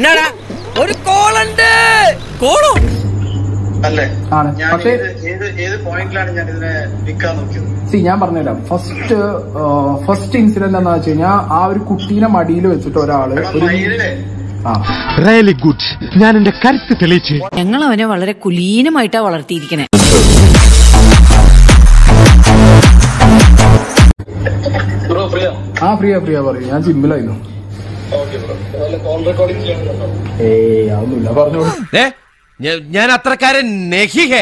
എന്നാടാ ഒരു കോളുണ്ട് കോളോ അല്ലേ ആണ് ഞാൻ പക്ഷേ ഏത് ഏത് ഏത് പോയിന്റിലാണ് ഞാൻ ഇതിനെ വിൽക്കാൻ നോക്കിയത് സി ഞാൻ പറഞ്ഞുതരാം ഫസ്റ്റ് ഫസ്റ്റ് ഇൻസിഡന്റ് എന്താ വെച്ച് കഴിഞ്ഞാൽ ആ ഒരു കുട്ടീനെ മടിയിൽ വെച്ചിട്ട് ഒരാള് എടാ ഒരു മയിലിനെ ആ റിയലി ഗുഡ് ഞാൻ എന്റെ കരുത്ത് തെളിയിച്ചു ഞങ്ങൾ അവനെ വളരെ കുലീനമായിട്ടാ വളർത്തിയിരിക്കണേ ബ്രോ പ്രിയ ആ പ്രിയ പ്രിയ പറയൂ ഞാൻ ജിമ്മിലായിരുന്നു ഓക്കെ ബ്രോ അതുപോലെ കോൾ റെക്കോർഡിംഗ് ചെയ്യണമെന്നുണ്ടോ ഏയ് അതൊന്നുമില്ല പറഞ്ഞോളൂ ഞാൻ അത്രക്കാരൻ നെഹിഹേ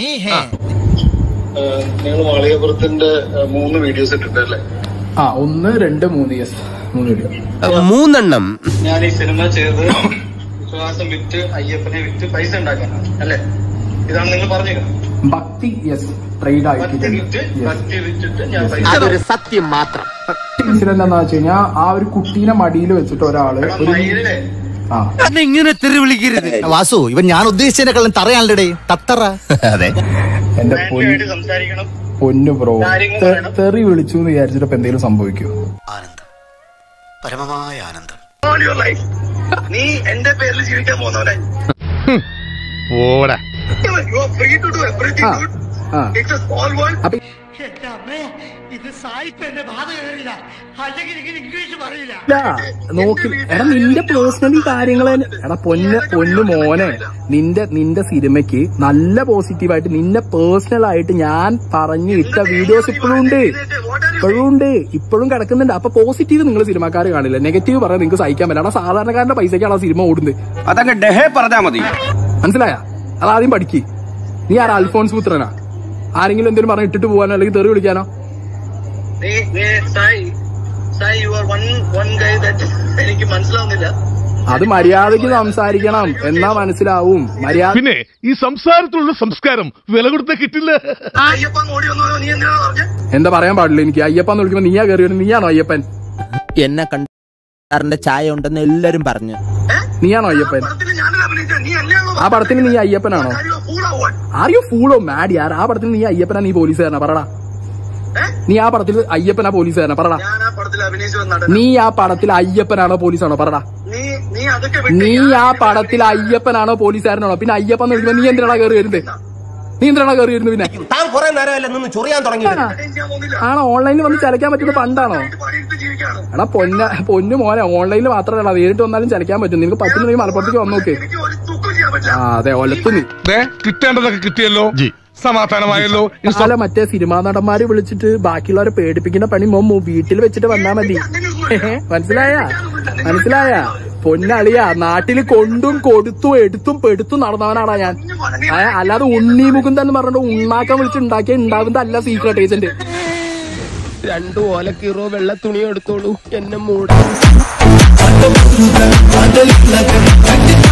നിങ്ങൾ മാളികപ്പുറത്തിന്റെ ഏഹ്, മൂന്ന് വീഡിയോസ് ഇട്ടിട്ടല്ലേ ആ ഒന്ന് രണ്ട് മൂന്ന് യെസ് മൂന്ന് വീഡിയോ മൂന്നെണ്ണം ഞാൻ ഈ സിനിമ ചെയ്ത് വിശ്വാസം വിറ്റ് അയ്യപ്പനെ വിറ്റ് പൈസ ഉണ്ടാക്കാനാണ് അല്ലേ ഇതാണ് നിങ്ങൾ പറഞ്ഞത് ഭക്തി യെസ് ട്രേഡ് ഭക്തി വിറ്റ് ആയിട്ട് ഭക്തി വിറ്റിട്ട് ഞാൻ പൈസ സത്യം മാത്രം ഇൻസിഡന്റ് എന്താ വെച്ച് കഴിഞ്ഞാൽ ആ ഒരു കുട്ടീനെ മടിയിൽ വെച്ചിട്ട് ഒരാള് എടാ ഒരു മയിലിനെ ആ ഇങ്ങനെ തെറി വിളിക്കരുത് വാസു ഇവൻ ഞാൻ ഉദ്ദേശിച്ചതിനെക്കാളും തറയാണല്ലേ തത്തറ അതെ എന്റെ പൊന്നു ഫ്രാങ്ക്ലിയായിട്ട് സംസാരിക്കണം പൊന്നു ബ്രോ കാര്യങ്ങൾ തെ- പറയണം. തെറി വിളിച്ചു എന്ന് വിചാരിച്ചിട്ട് ഇപ്പൊ എന്തെങ്കിലും സംഭവിക്കൂ ആനന്ദം പരമമായ ആനന്ദം All your life. നീ എന്റെ പേരിൽ ജീവിക്കാൻ പോകുന്നവനെ പോടാ You are free to do everything, ആ dude. ആ It's a small world. അപ്പൊ ഇല്ല, നോക്കി എടാ നിന്റെ പേഴ്സണലി കാര്യങ്ങൾ എടാ പൊന്ന് പൊന്നു മോനെ നിന്റെ നിന്റെ സിനിമയ്ക്ക് നല്ല പോസിറ്റീവായിട്ട് നിന്നെ പേഴ്സണൽ ആയിട്ട് ഞാൻ പറഞ്ഞു ഇട്ട വീഡിയോസ് ഇപ്പോഴും ഉണ്ട് ഇപ്പോഴും ഉണ്ട് ഇപ്പോഴും കിടക്കുന്നുണ്ട് അപ്പൊ പോസിറ്റീവ് നിങ്ങൾ സിനിമാക്കാർ കാണില്ല നെഗറ്റീവ് പറയാൻ നിങ്ങൾക്ക് സഹിക്കാൻ പറ്റില്ല എടാ സാധാരണക്കാരന്റെ പൈസക്കാണ് ആ സിനിമ ഓടുന്നത് അതങ്ങ് ഡെഹേ പറഞ്ഞാ മതി മനസ്സിലായ അതാദ്യം പഠിക്ക് നീ ആരാ അൽഫോൺസ് പുത്രനാ ആരെങ്കിലും എന്തെങ്കിലും പറഞ്ഞ് ഇട്ടിട്ട് പോകാനോ അല്ലെങ്കിൽ തെറി വിളിക്കാനോ നീ നീ Sai Sai you are one one guy that എനിക്ക് മനസ്സിലാവുന്നില്ല അത് മര്യാദയ്ക്ക് സംസാരിക്കണം എന്നാ മനസ്സിലാവും മര്യാദ പിന്നെ ഈ സംസാരത്തിലുള്ള സംസ്കാരം വില കൊടുത്ത കിട്ടില്ല അയ്യപ്പൻ ഓടി വന്നോ നീ എന്തിനാ പറഞ്ഞ എന്താ പറയാൻ പാടില്ല എനിക്ക് അയ്യപ്പൻ എന്ന് വിളിക്കുമ്പോ നീയാ കയറി വരുന്നത് നീയാണോ അയ്യപ്പൻ എന്നെ കണ്ടാറിന്റെ ചായ ഉണ്ടെന്ന് എല്ലാരും പറഞ്ഞു നീയാണോ അയ്യപ്പൻ പടത്തിൽ ഞാനല്ല അഭിനയിച്ച നീ അല്ലയാണോ ആ പടത്തിൽ നീ അയ്യപ്പനാണോ ഫൂളാവാൻ ആർ യു ഫൂളോ മാഡ് യാർ ആ പടത്തിൽ നീ അയ്യപ്പനാ നീ പോലീസുകാരനാ പറടാ നീ ആ പടത്തിൽ അയ്യപ്പനാ പോലീസുകാരനാ പറടാ ഞാൻ ആ പടത്തിൽ അഭിനയിച്ചു വന്ന നടൻ നീ ആ പടത്തിൽ അയ്യപ്പനാണോ പോലീസാണോ പറടാ നീ നീ അതൊക്കെ വിട്ട് നീ ഞാൻ ആ പടത്തിൽ അയ്യപ്പനാണോ പോലീസുകാരനാണോ പിന്നെ അയ്യപ്പൻ എന്ന് വിളിക്കുമ്പോ നീ എന്തിനാ കയറി വരുന്നത് നീ എന്തിനാ കയറി വരുന്നത് പിന്നെ താൻ കുറെ നേരമല്ല നിന്ന് ചൊറിയാൻ തുടങ്ങി അഭിനയം ചെയ്യാൻ പോകുന്നില്ല ആണോ ഓൺലൈനിൽ വന്ന് ചലക്കാൻ പറ്റുന്നത് പണ്ടാണോ ഇത് പണിയെടുത്ത് ജീവിക്കാണ് എടാ പൊന്ന പൊന്നു മോനെ ഓൺലൈനിൽ മാത്രമല്ല നേരിട്ട് വന്നാലും ചലിക്കാൻ പറ്റും നിനക്ക് പറ്റുന്ന മലപ്പുറത്തേക്ക് വന്നു നോക്ക് എനിക്ക് ഒരു തുക്കും ചെയ്യാൻ പറ്റില്ല ആ അതെ ഒലത്തു നീ കിട്ടേണ്ടതൊക്കെ കിട്ടിയല്ലോ സമാധാനമായല്ലോ അല്ല മറ്റേ സിനിമാ നടന്മാര് വിളിച്ചിട്ട് ബാക്കിയുള്ളവരെ പേടിപ്പിക്കുന്ന പണി മോ മോ വീട്ടിൽ വെച്ചിട്ട് വന്നാ മതി മനസ്സിലായ മനസ്സിലായ പൊന്നളിയ നാട്ടിൽ കൊണ്ടും കൊടുത്തും എടുത്തും പെടുത്തും നടന്നവനാടാ ഞാൻ ഏ, അല്ലാതെ ഉണ്ണി മുകുന്ദൻ എന്ന് പറഞ്ഞിട്ട് ഉണ്ണാക്കാൻ വിളിച്ച് ഉണ്ടാക്കിയ ഉണ്ടാവുന്നതല്ല സീക്രട്ട് ഏജന്റ് രണ്ടു ഓലക്കീറോ വെള്ള തുണി എടുത്തോളൂ എന്നെ മൂട